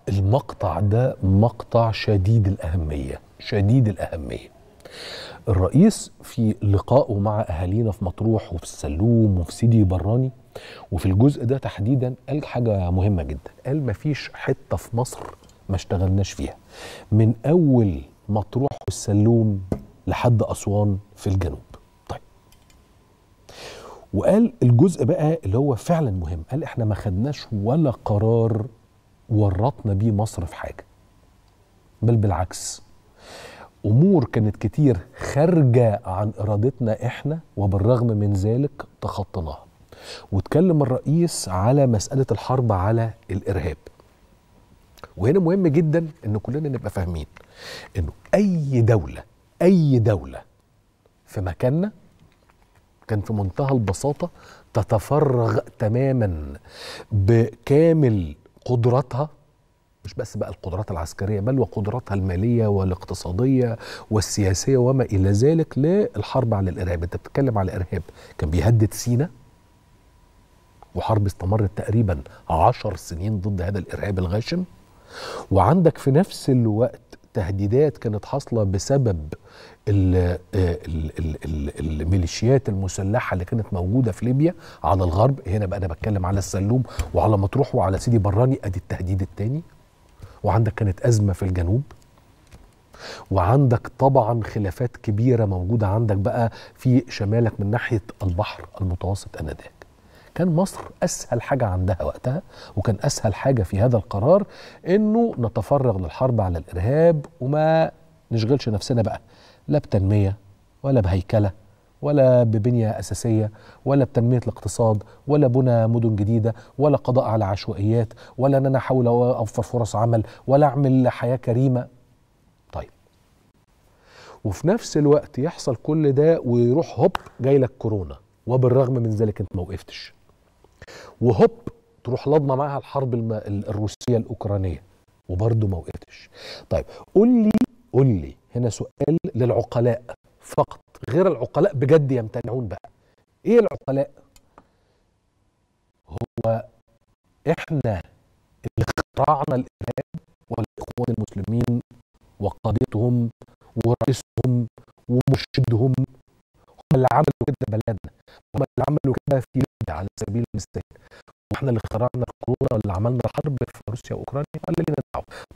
المقطع ده مقطع شديد الأهمية شديد الأهمية الرئيس في لقائه مع أهالينا في مطروح وفي السلوم وفي سيدي براني وفي الجزء ده تحديدا قال حاجة مهمة جدا قال مفيش حتة في مصر ما اشتغلناش فيها من أول مطروح والسلوم لحد أسوان في الجنوب طيب وقال الجزء بقى اللي هو فعلا مهم قال احنا ما خدناش ولا قرار ورطنا بيه مصر في حاجه بل بالعكس امور كانت كتير خارجه عن ارادتنا احنا وبالرغم من ذلك تخطيناها واتكلم الرئيس على مساله الحرب على الارهاب وهنا مهم جدا ان كلنا نبقى فاهمين انه اي دوله اي دوله في مكاننا كان في منتهى البساطه تتفرغ تماما بكامل قدراتها مش بس بقى القدرات العسكريه بل وقدراتها الماليه والاقتصاديه والسياسيه وما الى ذلك للحرب على الارهاب، انت بتتكلم على ارهاب كان بيهدد سينا وحرب استمرت تقريبا عشر سنين ضد هذا الارهاب الغاشم وعندك في نفس الوقت تهديدات كانت حاصله بسبب ال ال ال ال الميليشيات المسلحه اللي كانت موجوده في ليبيا على الغرب هنا بقى انا بتكلم على السلوم وعلى مطروح وعلى سيدي براني ادي التهديد الثاني وعندك كانت ازمه في الجنوب وعندك طبعا خلافات كبيره موجوده عندك بقى في شمالك من ناحيه البحر المتوسط انذاك كان مصر اسهل حاجه عندها وقتها وكان اسهل حاجه في هذا القرار انه نتفرغ للحرب على الارهاب وما نشغلش نفسنا بقى لا بتنميه ولا بهيكله ولا ببنيه اساسيه ولا بتنميه الاقتصاد ولا بنى مدن جديده ولا قضاء على عشوائيات ولا ان انا احاول اوفر فرص عمل ولا اعمل حياه كريمه طيب وفي نفس الوقت يحصل كل ده ويروح هوب جاي لك كورونا وبالرغم من ذلك انت ما وقفتش وهوب تروح لضمه معاها الحرب الم... الروسيه الاوكرانيه وبرضه ما وقفتش طيب قول لي قول لي هنا سؤال للعقلاء فقط غير العقلاء بجد يمتنعون بقى ايه العقلاء هو احنا اللي اخترعنا الارهاب ولا الاخوان المسلمين وقادتهم ورئيسهم ومرشدهم هم اللي عملوا كده بلدنا هم اللي عملوا كده في ليبيا على سبيل المثال واحنا اللي اخترعنا الكورونا اللي عملنا حرب في روسيا واوكرانيا ولا لينا دعوه